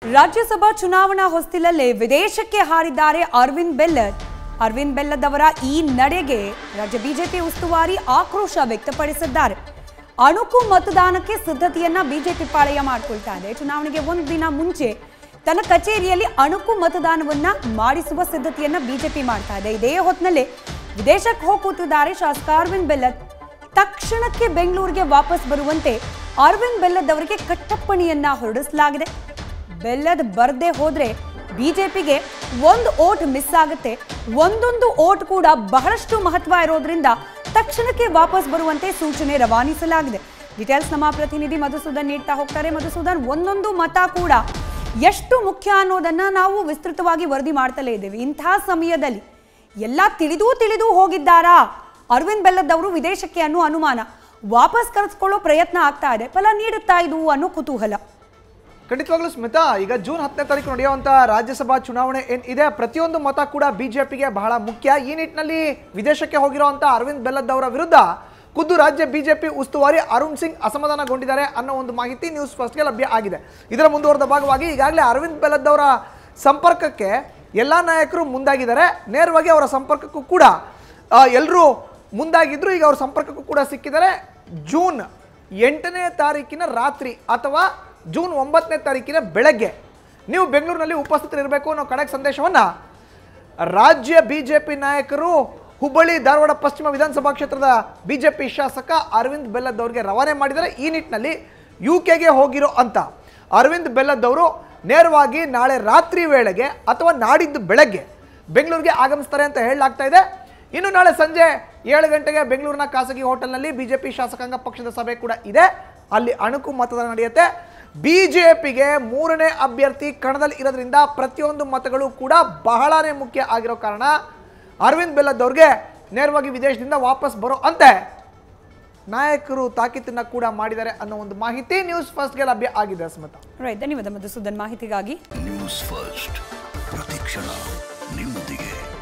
ರಾಜ್ಯಸಭಾ ಚುನಾವಣಾ ಹೊಸ್ತಿಲಲ್ಲೇ ವಿದೇಶಕ್ಕೆ ಹಾರಿದ್ದಾರೆ ಅರವಿಂದ್ ಬೆಲ್ಲದ್ ಅರವಿಂದ್ ಬೆಲ್ಲದ್ ಅವರ ಈ ನಡೆಗೆ ರಾಜ್ಯ ಬಿಜೆಪಿ ಉಸ್ತುವಾರಿ ಆಕ್ರೋಶ ವ್ಯಕ್ತಪಡಿಸಿದ್ದಾರೆ ಅಣುಕು ಮತದಾನಕ್ಕೆ ಸಿದ್ಧತೆಯನ್ನ ಬಿಜೆಪಿ ಪಾಳೆಯ ಮಾಡ್ಕೊಳ್ತಾ ಇದೆ ಚುನಾವಣೆಗೆ ಒಂದು ದಿನ ಮುಂಚೆ ತನ್ನ ಕಚೇರಿಯಲ್ಲಿ ಅಣುಕು ಮತದಾನವನ್ನ ಮಾಡಿಸುವ ಸಿದ್ಧತೆಯನ್ನ ಬಿಜೆಪಿ ಮಾಡ್ತಾ ಇದೆ ಇದೇ ಹೊತ್ತಿನಲ್ಲೇ ವಿದೇಶಕ್ಕೆ ಹೋಗಿ ಕೂತಿದ್ದಾರೆ ಶಾಸಕ ಅರವಿಂದ್ ಬೆಲ್ಲದ್ ತಕ್ಷಣಕ್ಕೆ ಬೆಂಗಳೂರಿಗೆ ವಾಪಸ್ ಬರುವಂತೆ ಅರವಿಂದ್ ಬೆಲ್ಲದ್ ಅವರಿಗೆ ಕಟ್ಟಪ್ಪಣೆಯನ್ನ ಹೊರಡಿಸಲಾಗಿದೆ ಬೆಲ್ಲದ್ ಬರ್ದೇ ಹೋದ್ರೆ ಬಿಜೆಪಿಗೆ ಒಂದು ಓಟ್ ಮಿಸ್ ಆಗುತ್ತೆ ಒಂದೊಂದು ಓಟ್ ಕೂಡ ಬಹಳಷ್ಟು ಮಹತ್ವ ಇರೋದ್ರಿಂದ ತಕ್ಷಣಕ್ಕೆ ವಾಪಸ್ ಬರುವಂತೆ ಸೂಚನೆ ರವಾನಿಸಲಾಗಿದೆ ಡೀಟೇಲ್ಸ್ ನಮ್ಮ ಪ್ರತಿನಿಧಿ ಮಧುಸೂದನ್ ನೀಡ್ತಾ ಹೋಗ್ತಾರೆ ಮಧುಸೂದನ್ ಒಂದೊಂದು ಮತ ಕೂಡ ಎಷ್ಟು ಮುಖ್ಯ ಅನ್ನೋದನ್ನ ನಾವು ವಿಸ್ತೃತವಾಗಿ ವರದಿ ಮಾಡ್ತಲೇ ಇದ್ದೇವೆ ಇಂತಹ ಸಮಯದಲ್ಲಿ ಎಲ್ಲ ತಿಳಿದೂ ತಿಳಿದೂ ಹೋಗಿದ್ದಾರಾ ಅರವಿಂದ್ ಬೆಲ್ಲದ್ ಅವರು ವಿದೇಶಕ್ಕೆ ಅನ್ನೋ ಅನುಮಾನ ವಾಪಸ್ ಕರೆಸ್ಕೊಳ್ಳೋ ಪ್ರಯತ್ನ ಆಗ್ತಾ ಇದೆ ಫಲ ನೀಡುತ್ತಾ ಇದು ಅನ್ನೋ ಕುತೂಹಲ ಖಂಡಿತವಾಗ್ಲೂ ಸ್ಮಿತಾ ಈಗ ಜೂನ್ ಹತ್ತನೇ ತಾರೀಕು ನಡೆಯುವಂಥ ರಾಜ್ಯಸಭಾ ಚುನಾವಣೆ ಏನ್ ಇದೆ ಪ್ರತಿಯೊಂದು ಮತ ಕೂಡ ಬಿಜೆಪಿಗೆ ಬಹಳ ಮುಖ್ಯ ಈ ನಿಟ್ಟಿನಲ್ಲಿ ವಿದೇಶಕ್ಕೆ ಹೋಗಿರುವಂಥ ಅರವಿಂದ್ ಬೆಲ್ಲದ್ ಅವರ ವಿರುದ್ಧ ಖುದ್ದು ರಾಜ್ಯ ಬಿಜೆಪಿ ಉಸ್ತುವಾರಿ ಅರುಣ್ ಸಿಂಗ್ ಅಸಮಾಧಾನಗೊಂಡಿದ್ದಾರೆ ಅನ್ನೋ ಒಂದು ಮಾಹಿತಿ ನ್ಯೂಸ್ ಫಸ್ಟ್ಗೆ ಲಭ್ಯ ಆಗಿದೆ ಇದರ ಮುಂದುವರೆದ ಭಾಗವಾಗಿ ಈಗಾಗಲೇ ಅರವಿಂದ್ ಬೆಲ್ಲದ್ ಅವರ ಸಂಪರ್ಕಕ್ಕೆ ಎಲ್ಲ ನಾಯಕರು ಮುಂದಾಗಿದ್ದಾರೆ ನೇರವಾಗಿ ಅವರ ಸಂಪರ್ಕಕ್ಕೂ ಕೂಡ ಎಲ್ಲರೂ ಮುಂದಾಗಿದ್ರು ಈಗ ಅವ್ರ ಸಂಪರ್ಕಕ್ಕೂ ಕೂಡ ಸಿಕ್ಕಿದ್ದಾರೆ ಜೂನ್ ಎಂಟನೇ ತಾರೀಕಿನ ರಾತ್ರಿ ಅಥವಾ ಜೂನ್ ಒಂಬತ್ತನೇ ತಾರೀಕಿನ ಬೆಳಗ್ಗೆ ನೀವು ಬೆಂಗಳೂರಿನಲ್ಲಿ ಉಪಸ್ಥಿತರಿರಬೇಕು ಅನ್ನೋ ಕಡೆಗೆ ಸಂದೇಶವನ್ನು ರಾಜ್ಯ ಬಿಜೆಪಿ ನಾಯಕರು ಹುಬ್ಬಳ್ಳಿ ಧಾರವಾಡ ಪಶ್ಚಿಮ ವಿಧಾನಸಭಾ ಕ್ಷೇತ್ರದ ಬಿಜೆಪಿ ಶಾಸಕ ಅರವಿಂದ್ ಬೆಲ್ಲದ್ ಅವ್ರಿಗೆ ರವಾನೆ ಮಾಡಿದ್ದಾರೆ ಈ ನಿಟ್ಟಿನಲ್ಲಿ ಯು ಕೆಗೆ ಹೋಗಿರೋ ಅಂತ ಅರವಿಂದ್ ಬೆಲ್ಲದ್ ಅವರು ನೇರವಾಗಿ ನಾಳೆ ರಾತ್ರಿ ವೇಳೆಗೆ ಅಥವಾ ನಾಡಿದ್ದು ಬೆಳಗ್ಗೆ ಬೆಂಗಳೂರಿಗೆ ಆಗಮಿಸ್ತಾರೆ ಅಂತ ಹೇಳಲಾಗ್ತಾ ಇದೆ ಇನ್ನು ನಾಳೆ ಸಂಜೆ ಏಳು ಗಂಟೆಗೆ ಬೆಂಗಳೂರಿನ ಖಾಸಗಿ ಹೋಟೆಲ್ನಲ್ಲಿ ಬಿಜೆಪಿ ಶಾಸಕಾಂಗ ಪಕ್ಷದ ಸಭೆ ಕೂಡ ಇದೆ ಅಲ್ಲಿ ಅಣುಕು ಮತದಾನ ನಡೆಯುತ್ತೆ ಬಿಜೆಪಿಗೆ ಮೂರನೇ ಅಭ್ಯರ್ಥಿ ಕಣದಲ್ಲಿ ಇರೋದ್ರಿಂದ ಪ್ರತಿಯೊಂದು ಮತಗಳು ಕೂಡ ಬಹಳನೇ ಮುಖ್ಯ ಆಗಿರೋ ಕಾರಣ ಅರವಿಂದ್ ಬೆಲ್ಲದ್ ಅವ್ರಿಗೆ ನೇರವಾಗಿ ವಿದೇಶದಿಂದ ವಾಪಸ್ ಬರೋ ಅಂತೆ ನಾಯಕರು ತಾಕೀತನ್ನ ಕೂಡ ಮಾಡಿದ್ದಾರೆ ಅನ್ನೋ ಒಂದು ಮಾಹಿತಿ ನ್ಯೂಸ್ ಫಸ್ಟ್ಗೆ ಲಭ್ಯ ಆಗಿದೆ ಸ್ಮಿತಾ ರೈಟ್ ಧನ್ಯವಾದ ಮಧುಸೂದನ್ ಮಾಹಿತಿಗಾಗಿ ನ್ಯೂಸ್ ಫಸ್ಟ್ ಪ್ರತಿಕ್ಷಣ ನಿಮ್ಮೊಂದಿಗೆ